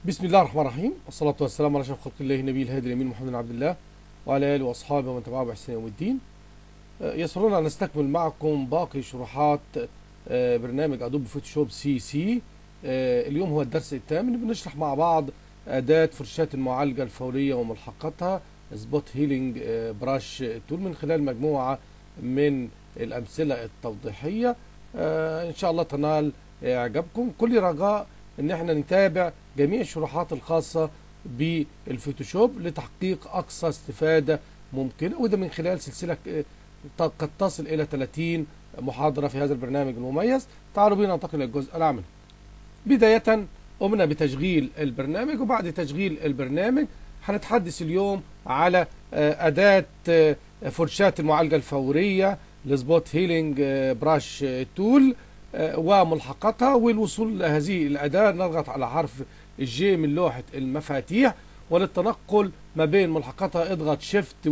بسم الله الرحمن الرحيم والصلاة والسلام على أشرف خلق الله نبي الهادي الأمين محمد بن عبد الله وعلى آله وأصحابه ومن تبعه بإحسان يوم الدين آه، يسرنا أن نستكمل معكم باقي شروحات آه، برنامج أدوب فوتوشوب سي سي آه، اليوم هو الدرس الثامن بنشرح مع بعض أداة فرشاة المعالجة الفورية وملحقاتها سبوت هيلينج براش تول من خلال مجموعة من الأمثلة التوضيحية آه، إن شاء الله تنال إعجابكم كل رجاء إن احنا نتابع جميع الشروحات الخاصة بالفوتوشوب لتحقيق أقصى استفادة ممكنة وده من خلال سلسلة آه، قد تصل إلى 30 محاضرة في هذا البرنامج المميز تعالوا بينا ننتقل للجزء العملي بداية قمنا بتشغيل البرنامج وبعد تشغيل البرنامج هنتحدث اليوم على آه، أداة آه، فرشاة المعالجة الفورية لسبوت هيلينج آه، براش آه، تول آه، وملحقاتها والوصول لهذه الأداة نضغط على حرف الجي من لوحة المفاتيح وللتنقل ما بين ملحقاتها اضغط شيفت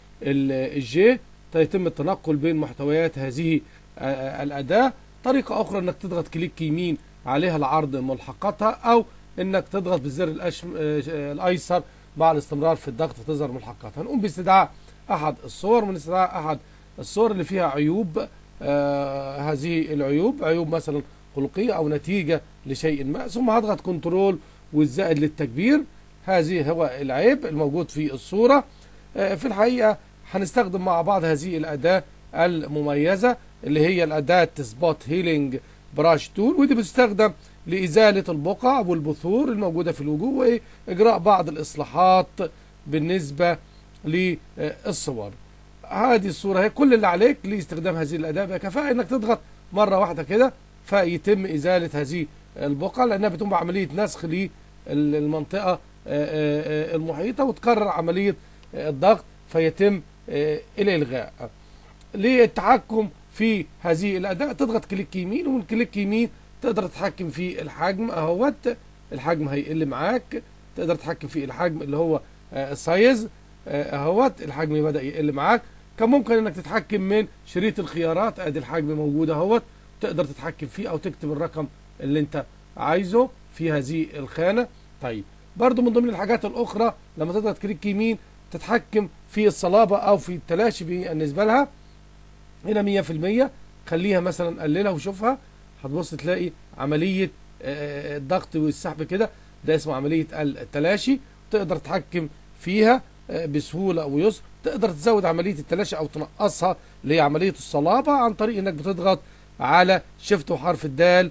والجي يتم التنقل بين محتويات هذه آه، الأداة طريقة أخرى أنك تضغط كليك يمين عليها لعرض ملحقاتها أو أنك تضغط بالزر الأشم... آه، آه، الأيسر مع الاستمرار في الضغط فتظهر ملحقاتها هنقوم باستدعاء أحد الصور من استدعاء أحد الصور اللي فيها عيوب آه هذه العيوب عيوب مثلا خلقية أو نتيجة لشيء ما ثم هضغط كنترول والزائد للتكبير هذه هو العيب الموجود في الصورة آه في الحقيقة هنستخدم مع بعض هذه الأداة المميزة اللي هي الأداة سبوت هيلينج براش تول ودي بتستخدم لإزالة البقع والبثور الموجودة في الوجوه وإجراء بعض الإصلاحات بالنسبة للصور هذه الصورة هي كل اللي عليك لاستخدام هذه الأداة بكفاءة إنك تضغط مرة واحدة كده فيتم إزالة هذه البقع لأنها بتقوم بعملية نسخ للمنطقة المحيطة وتكرر عملية الضغط فيتم الإلغاء للتحكم في هذه الأداة تضغط كليك يمين ومن كليك يمين تقدر تتحكم في الحجم اهوت الحجم هيقل معاك تقدر تتحكم في الحجم اللي هو السايز اهوت الحجم بدأ يقل معاك كان ممكن انك تتحكم من شريط الخيارات ادي الحجم موجود اهوت تقدر تتحكم فيه او تكتب الرقم اللي انت عايزه في هذه الخانة طيب برضو من ضمن الحاجات الاخرى لما تضغط كليك يمين تتحكم في الصلابة او في التلاشي بالنسبة لها هنا 100% خليها مثلا قللها وشوفها هتبص تلاقي عملية آه، الضغط والسحب كده ده اسمه عملية التلاشي تقدر تتحكم فيها آه، بسهولة ويسر تقدر تزود عملية التلاشي او تنقصها اللي هي عملية الصلابة عن طريق انك بتضغط على شيفت وحرف الدال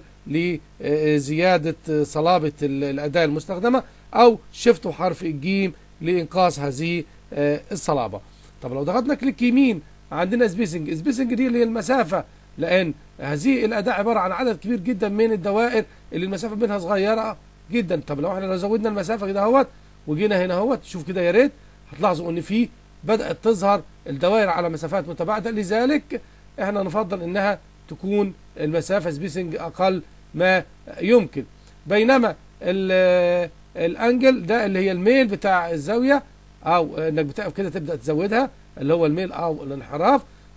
لزيادة صلابة ال- الأداة المستخدمة أو شيفت وحرف الجيم لإنقاص هذه آه، الصلابة طب لو ضغطنا كليك يمين عندنا سبيسنج سبيسنج دي اللي هي المسافة لأن هذه الأداة عبارة عن عدد كبير جدا من الدوائر اللي المسافة بينها صغيرة جدا طب لو احنا لو زودنا المسافة كده اهوت وجينا هنا اهوت شوف كده يا ريت هتلاحظوا ان في بدأت تظهر الدوائر على مسافات متباعدة لذلك احنا نفضل انها تكون المسافة سبيسنج اقل ما يمكن بينما ال- الانجل ده اللي هي الميل بتاع الزاوية او انك بتقف كده تبدأ تزودها اللي هو الميل او الانحراف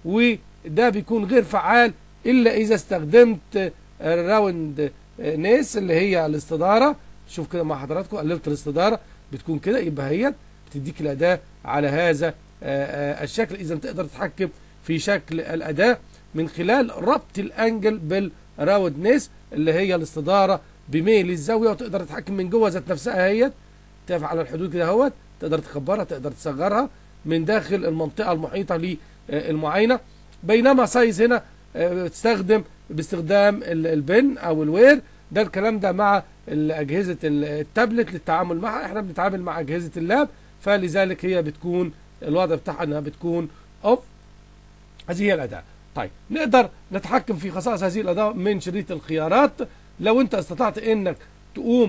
وده بيكون غير فعال الا اذا استخدمت الراوند نيس اللي هي الاستدارة شوف كده مع حضراتكم قللت الاستدارة بتكون كده يبقى هي بتديك الأداة على هذا آه، آه، الشكل إذا تقدر تتحكم في شكل الأداة من خلال ربط الأنجل بالراوند نيس اللي هي الاستدارة بميل الزاوية وتقدر تتحكم من جوه ذات نفسها هي تقف على الحدود كده اهوت تقدر تكبرها تقدر تصغرها من داخل المنطقة المحيطة للمعاينة بينما سايز هنا آه، بتستخدم باستخدام ال- البن او الوير ده الكلام ده مع ال- اجهزه ال- التابلت للتعامل معها احنا بنتعامل مع اجهزه اللاب فلذلك هي بتكون الوضع بتاعها انها بتكون اوف هذه هي الاداه طيب نقدر نتحكم في خصائص هذه الاداه من شريط الخيارات لو انت استطعت انك تقوم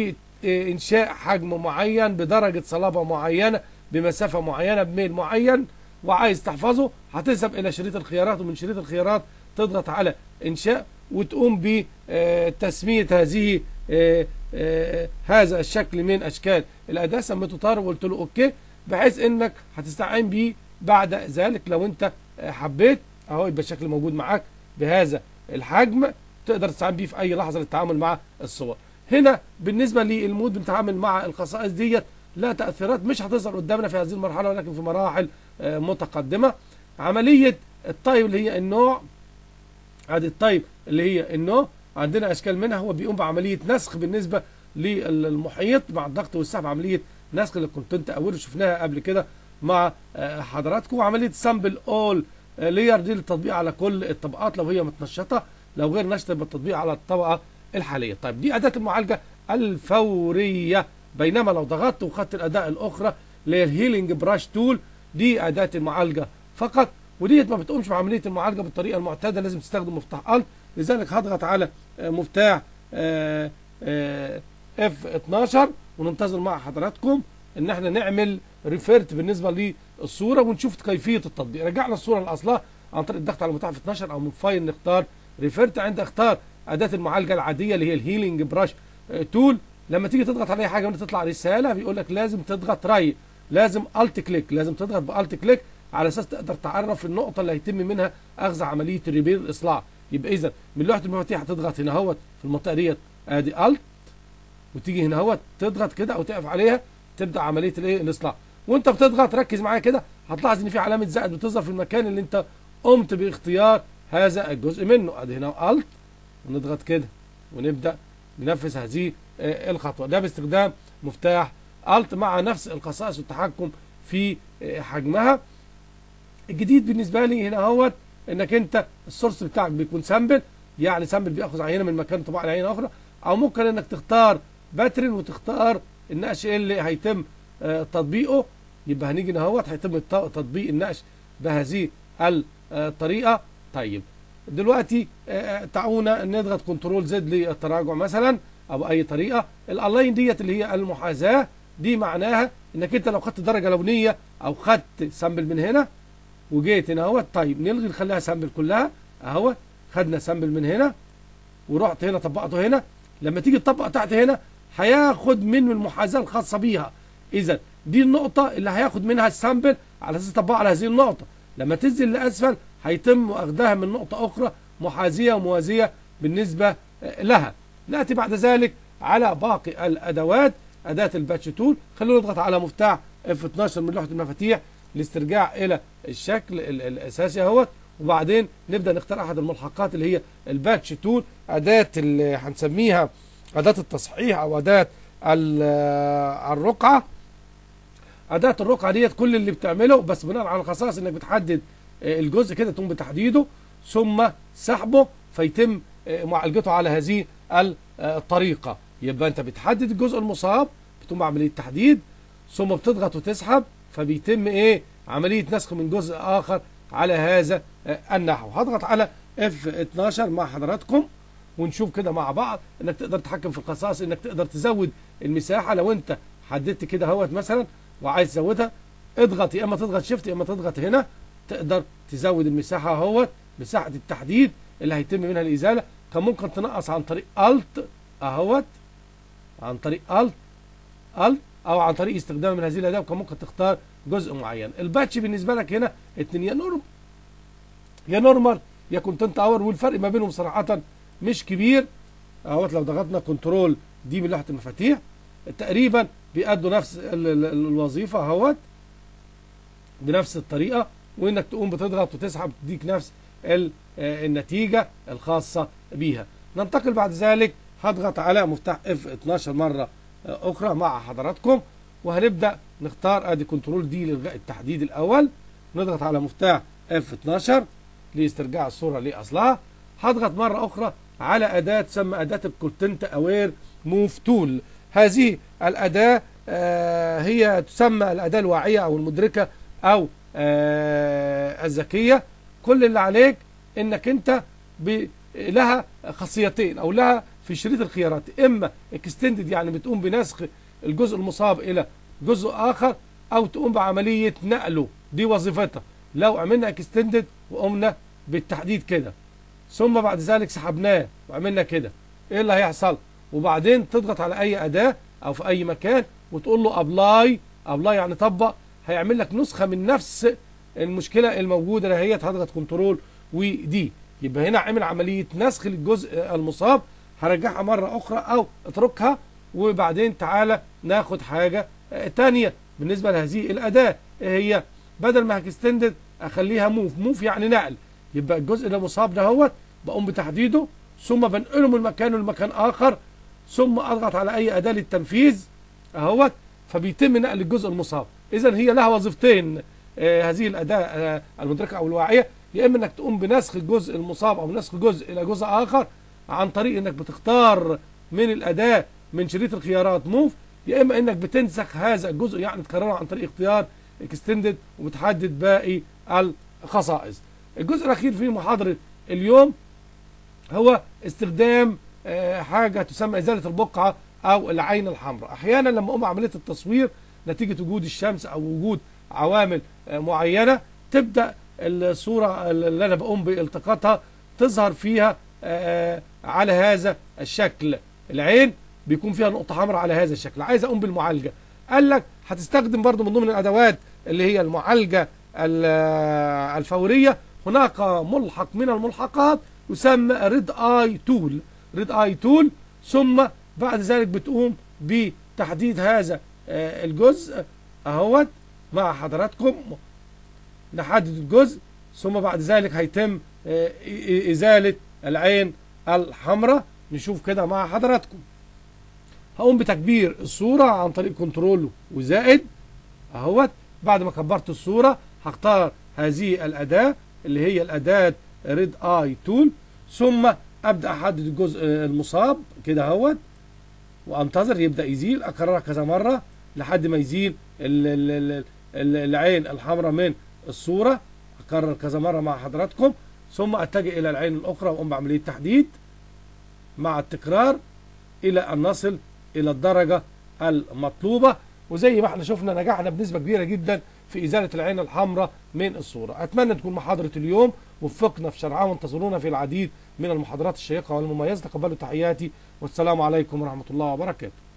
بانشاء حجم معين بدرجه صلابه معينه بمسافه معينه بميل معين وعايز تحفظه هتذهب الى شريط الخيارات ومن شريط الخيارات تضغط على انشاء وتقوم بتسميه هذه آه، آه، هذا الشكل من اشكال الاداه سميته طارق وقلت له اوكي بحيث انك هتستعين بيه بعد ذلك لو انت آه، حبيت اهو يبقى الشكل موجود معاك بهذا الحجم تقدر تستعين بيه في اي لحظه للتعامل مع الصور هنا بالنسبه للمود بنتعامل مع الخصائص ديت لا تاثيرات مش هتظهر قدامنا في هذه المرحله ولكن في مراحل آه، متقدمه عمليه الطيب اللي هي النوع ادي الطيب اللي هي النوع عندنا اشكال منها هو بيقوم بعمليه نسخ بالنسبه للمحيط مع الضغط والسحب عمليه نسخ للكونتنت اوير شفناها قبل كده مع آه، حضراتكم وعمليه سامبل اول لير دي للتطبيق على كل الطبقات لو هي متنشطه لو غير نشطه يبقى التطبيق على الطبقه الحاليه طيب دي اداه المعالجه الفوريه بينما لو ضغطت وخدت الاداه الاخرى اللي هي الهيلينج براش تول دي اداه المعالجه فقط وديت ما بتقومش بعمليه المعالجه بالطريقه المعتاده لازم تستخدم مفتاح الت لذلك هضغط على آه، مفتاح اف 12 وننتظر مع حضراتكم ان احنا نعمل ريفيرت بالنسبه للصوره ونشوف كيفيه التطبيق رجعنا الصوره لاصلها عن طريق الضغط على مفتاح 12 او من فايل نختار ريفيرت عند اختار اداه المعالجه العاديه اللي هي الهيلينج براش تول لما تيجي تضغط على اي حاجه تطلع رساله بيقول لك لازم تضغط راي لازم الت كليك لازم تضغط بالت كليك على اساس تقدر تعرف النقطه اللي هيتم منها اخذ عمليه الريبير الاصلاح يبقى اذا من لوحه المفاتيح هتضغط هنا اهوت في المنطقه ديت ادي الت وتيجي هنا اهوت تضغط كده او تقف عليها تبدا عمليه الايه الاصلاح وانت بتضغط ركز معايا كده هتلاحظ ان في علامه زائد بتظهر في المكان اللي انت قمت باختيار هذا الجزء منه ادي هنا الت ونضغط كده ونبدا ننفذ هذه آه، الخطوه ده باستخدام مفتاح الت مع نفس الخصائص والتحكم في آه، حجمها الجديد بالنسبه لي هنا اهوت انك انت السورس بتاعك بيكون سامبل يعني سامبل بياخذ عينه من مكان طباعه لعينه اخرى او ممكن انك تختار باترن وتختار النقش اللي هيتم آه، تطبيقه يبقى هنيجي هنا اهوت هيتم الت- تطبيق النقش بهذه الطريقه طيب دلوقتي آه، تعونا نضغط كنترول زد للتراجع مثلا او اي طريقه الالاين ديت اللي هي المحاذاه دي معناها انك انت لو خدت درجه لونيه او خدت سامبل من هنا وجيت هنا اهوت طيب نلغي نخليها سامبل كلها اهو خدنا سامبل من هنا ورحت هنا طبقته هنا لما تيجي تطبق تحت هنا هياخد منه المحاذاه الخاصه بيها اذا دي النقطه اللي هياخد منها السامبل على اساس يطبقها على هذه النقطه لما تنزل لاسفل هيتم اخذها من نقطه اخرى محاذيه وموازيه بالنسبه آه، لها ناتي بعد ذلك على باقي الادوات اداه الباتش تول خلونا نضغط على مفتاح اف 12 من لوحه المفاتيح لاسترجاع الى الشكل ال- الاساسي اهوت وبعدين نبدا نختار احد الملحقات اللي هي الباتش تول اداه اللي هنسميها اداه التصحيح او اداه ال- الرقعه اداه الرقعه ديت كل اللي بتعمله بس بناء على الخصائص انك بتحدد آه، الجزء كده تقوم بتحديده ثم سحبه فيتم آه، معالجته على هذه ال- آه، الطريقه يبقى انت بتحدد الجزء المصاب بتقوم بعمليه تحديد ثم بتضغط وتسحب فبيتم ايه عمليه نسخ من جزء اخر على هذا آه، النحو هضغط على اف 12 مع حضراتكم ونشوف كده مع بعض انك تقدر تتحكم في الخصائص انك تقدر تزود المساحه لو انت حددت كده اهوت مثلا وعايز تزودها اضغط يا اما تضغط شيفت يا اما تضغط هنا تقدر تزود المساحه اهوت مساحه التحديد اللي هيتم منها الازاله كان ممكن تنقص عن طريق الت اهوت عن طريق الت الت او عن طريق استخدام من هذه الاداه وكان ممكن تختار جزء معين الباتش بالنسبه لك هنا اتنين يا نورم يا نورمال يا كونتنت اور والفرق ما بينهم صراحه مش كبير اهوت لو ضغطنا كنترول دي من لوحه المفاتيح تقريبا بيأدوا نفس ال- ال- الوظيفه اهوت بنفس الطريقه وانك تقوم بتضغط وتسحب تديك نفس ال- آه، النتيجه الخاصه بيها ننتقل بعد ذلك هضغط على مفتاح اف 12 مره آه، اخرى مع حضراتكم وهنبدا نختار ادي كنترول دي لالغاء التحديد الاول نضغط على مفتاح اف 12 لاسترجاع الصوره لاصلها هضغط مره اخرى على اداه تسمى اداه الكونتنت اوير موف تول هذه الاداه آه، هي تسمى الاداه الواعيه او المدركه او آه، الذكيه كل اللي عليك انك انت ب- لها خاصيتين او لها في شريط الخيارات اما اكستندد يعني بتقوم بنسخ الجزء المصاب الى جزء اخر او تقوم بعمليه نقله دي وظيفتها لو عملنا اكستندد وقمنا بالتحديد كده ثم بعد ذلك سحبناه وعملنا كده ايه اللي هيحصل وبعدين تضغط على اي اداه او في اي مكان وتقول له ابلاي ابلاي يعني طبق هيعمل لك نسخه من نفس المشكله الموجوده اللي هي هضغط كنترول ودي يبقى هنا عمل عمليه نسخ للجزء المصاب هرجعها مرة أخرى أو اتركها وبعدين تعالى ناخد حاجة آه، تانية بالنسبة لهذه الأداة إيه هي بدل ما هكستندد أخليها موف موف يعني نقل يبقى الجزء اللي مصاب ده هو بقوم بتحديده ثم بنقله من مكانه لمكان آخر ثم أضغط على أي أداة للتنفيذ أهوت فبيتم نقل الجزء المصاب إذا هي لها وظيفتين آه هذه الأداة آه المدركة أو الواعية يا إما إنك تقوم بنسخ الجزء المصاب أو نسخ جزء إلى جزء آخر عن طريق إنك بتختار من الأداة من شريط الخيارات موف يا إما إنك بتنسخ هذا الجزء يعني تكرره عن طريق اختيار اكستندد وبتحدد باقي الخصائص الجزء الأخير في محاضرة اليوم هو استخدام آه، حاجة تسمى إزالة البقعة أو العين الحمراء أحيانا لما أقوم عملية التصوير نتيجة وجود الشمس أو وجود عوامل آه، معينة تبدأ الصورة اللي أنا بقوم بالتقاطها تظهر فيها آه، على هذا الشكل العين بيكون فيها نقطة حمراء على هذا الشكل عايز أقوم بالمعالجة قال لك هتستخدم برضو من ضمن الأدوات اللي هي المعالجة ال- الفورية هناك ملحق من الملحقات يسمى ريد اي تول ريد اي تول ثم بعد ذلك بتقوم بتحديد هذا آه، الجزء اهوت مع حضراتكم نحدد الجزء ثم بعد ذلك هيتم آه، إ- إ- ازالة العين الحمراء نشوف كده مع حضراتكم هقوم بتكبير الصورة عن طريق كنترول وزائد اهوت بعد ما كبرت الصورة هختار هذه الأداة اللي هي الأداة ريد اي تول ثم أبدأ أحدد الجزء المصاب كده اهوت وأنتظر يبدأ يزيل أكررها كذا مرة لحد ما يزيل ال- ال- ال- ال- العين الحمراء من الصورة أكرر كذا مرة مع حضراتكم ثم أتجه إلى العين الأخرى وأقوم بعملية تحديد مع التكرار إلى أن نصل إلى الدرجة المطلوبة وزي ما احنا شفنا نجحنا بنسبة كبيرة جدا في إزالة العين الحمراء من الصورة أتمنى تكون محاضرة اليوم وفقنا في شرعها وانتظرونا في العديد من المحاضرات الشيقة والمميزة تقبلوا تحياتي والسلام عليكم ورحمة الله وبركاته